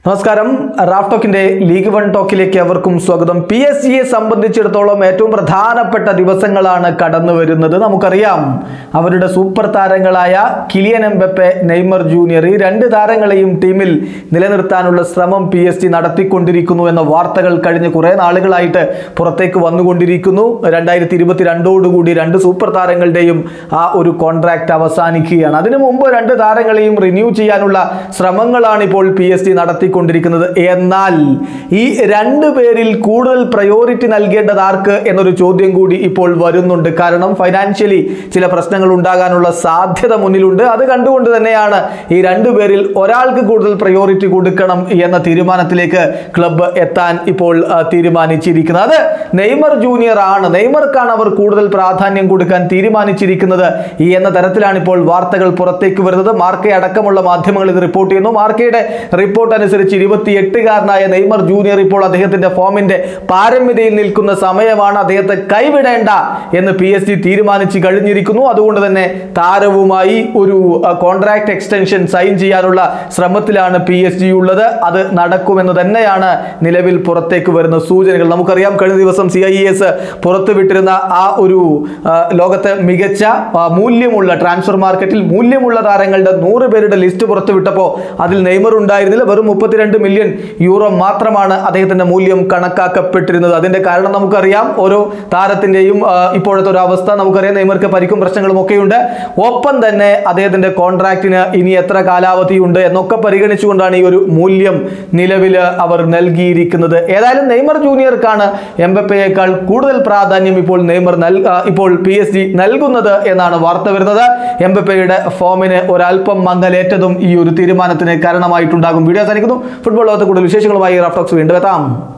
നമസ്കാരം റാഫ് ടോക്കിന്റെ ലീഗ് വൺ ടോക്കിലേക്ക് അവർക്കും സ്വാഗതം പി എസ് ജിയെ സംബന്ധിച്ചിടത്തോളം ഏറ്റവും പ്രധാനപ്പെട്ട ദിവസങ്ങളാണ് കടന്നു വരുന്നത് നമുക്കറിയാം അവരുടെ സൂപ്പർ താരങ്ങളായ കിലിയൻ എംബപ്പെ നെയ്മർ ജൂനിയർ ഈ രണ്ട് താരങ്ങളെയും ടീമിൽ നിലനിർത്താനുള്ള ശ്രമം പി എസ് ജി നടത്തിക്കൊണ്ടിരിക്കുന്നു എന്ന വാർത്തകൾ കഴിഞ്ഞ കുറേ നാളുകളായിട്ട് പുറത്തേക്ക് വന്നുകൊണ്ടിരിക്കുന്നു രണ്ടായിരത്തി ഇരുപത്തി രണ്ടോടുകൂടി രണ്ട് സൂപ്പർ താരങ്ങളുടെയും ആ ഒരു കോൺട്രാക്ട് അവസാനിക്കുകയാണ് അതിനു മുമ്പ് രണ്ട് താരങ്ങളെയും റിന്യൂ ചെയ്യാനുള്ള ശ്രമങ്ങളാണ് ഇപ്പോൾ പി എസ് ജി നടത്തിക്കൊണ്ടിരിക്കുന്നത് എന്നാൽ ഈ രണ്ട് പേരിൽ കൂടുതൽ പ്രയോറിറ്റി നൽകേണ്ടത് ആർക്ക് എന്നൊരു ചോദ്യം കൂടി ഇപ്പോൾ വരുന്നുണ്ട് കാരണം ഫൈനാൻഷ്യലി ചില പ്രശ്നങ്ങൾ ഉണ്ടാകാനുള്ള സാധ്യത മുന്നിലുണ്ട് അത് കണ്ടുകൊണ്ട് തന്നെയാണ് ഈ രണ്ടു പേരിൽ ഒരാൾക്ക് കൂടുതൽ പ്രയോറിറ്റി കൊടുക്കണം എന്ന തീരുമാനത്തിലേക്ക് ക്ലബ്ബ് എത്താൻ ഇപ്പോൾ ആ, തീരുമാനിച്ചിരിക്കുന്നത് അത് നെയ്മർ ജൂനിയർ ആണ് നെയ്മർക്കാണ് അവർ കൂടുതൽ പ്രാധാന്യം കൊടുക്കാൻ തീരുമാനിച്ചിരിക്കുന്നത് ഈ എന്ന തരത്തിലാണ് ഇപ്പോൾ വാർത്തകൾ പുറത്തേക്ക് വരുന്നത് മാർക്കെ അടക്കമുള്ള മാധ്യമങ്ങൾ ഇത് റിപ്പോർട്ട് ചെയ്യുന്നു മാർക്കയുടെ റിപ്പോർട്ട് അനുസരിച്ച് ഇരുപത്തിയെട്ടുകാരനായ നെയ്മർ ജൂനിയർ ഇപ്പോൾ അദ്ദേഹത്തിന്റെ ഫോമിന്റെ പാരമ്യതയിൽ നിൽക്കുന്ന സമയമാണ് അദ്ദേഹത്തെ കൈവിടേണ്ട എന്ന് പി എസ് ജി തീരുമാനിച്ചു കഴിഞ്ഞിരിക്കുന്നു അതുകൊണ്ട് തന്നെ താരവുമായി ഒരു കോൺട്രാക്ട് എക്സ്റ്റൻഷൻ സൈൻ ചെയ്യാനുള്ള ശ്രമത്തിലാണ് പി എസ് ജി ഉള്ളത് അത് നടക്കുമെന്ന് തന്നെയാണ് നിലവിൽ പുറത്തേക്ക് വരുന്ന സൂചനകൾ നമുക്കറിയാം കഴിഞ്ഞ ദിവസം സി ഐ എസ് പുറത്തുവിട്ടിരുന്ന ആ ഒരു ആ, ലോകത്തെ മികച്ച ആ, മൂല്യമുള്ള ട്രാൻസ്ഫർ മാർക്കറ്റിൽ മൂല്യമുള്ള താരങ്ങളുടെ നൂറ് പേരുടെ ലിസ്റ്റ് പുറത്തുവിട്ടപ്പോൾ അതിൽ നെയ്മർ ഉണ്ടായിരുന്നില്ല വെറും മുപ്പത്തിരണ്ട് മില്യൺ യൂറോ മാത്രമാണ് അദ്ദേഹത്തിന്റെ മൂല്യം കണക്കാക്കപ്പെട്ടിരുന്നത് അതിന്റെ കാരണം നമുക്കറിയാം ഓരോ താരത്തിന്റെയും ആ, ഇപ്പോഴത്തെ ഒരു അവസ്ഥ നമുക്കറിയാം നെയ്മർക്ക് പരിക്കും പ്രശ്നങ്ങളും ഒക്കെയുണ്ട് ഒപ്പം തന്നെ അദ്ദേഹത്തിന്റെ കോൺട്രാക്റ്റിന് ഇനി എത്ര കാലാവധിയുണ്ട് എന്നൊക്കെ പരിഗണിച്ചുകൊണ്ടാണ് ഈ ഒരു മൂല്യം നിലവിൽ അവർ നൽകിയിരിക്കുന്നത് ഏതായാലും നെയ്മർ ജൂനിയർക്കാണ് എംബപ്പയേക്കാൾ കൂടുതൽ പ്രാധാന്യം ഇപ്പോൾ നെയ്മർ നൽ ആ, ഇപ്പോൾ പി എസ് ജി നൽകുന്നത് എന്നാണ് വാർത്ത വരുന്നത് എംബപ്പയുടെ ഫോമിന് ഒരല്പം മങ്ങലേറ്റതും ഈ ഒരു തീരുമാനത്തിന് കാരണമായിട്ടുണ്ടാകും വീഡിയോ അവസാനിക്കുന്നു ഫുട്ബോൾ ലോകത്തെ കൂടുതൽ വിശേഷങ്ങളുമായി റാഫ്റ്റോക്സ് വീണ്ടും എത്താം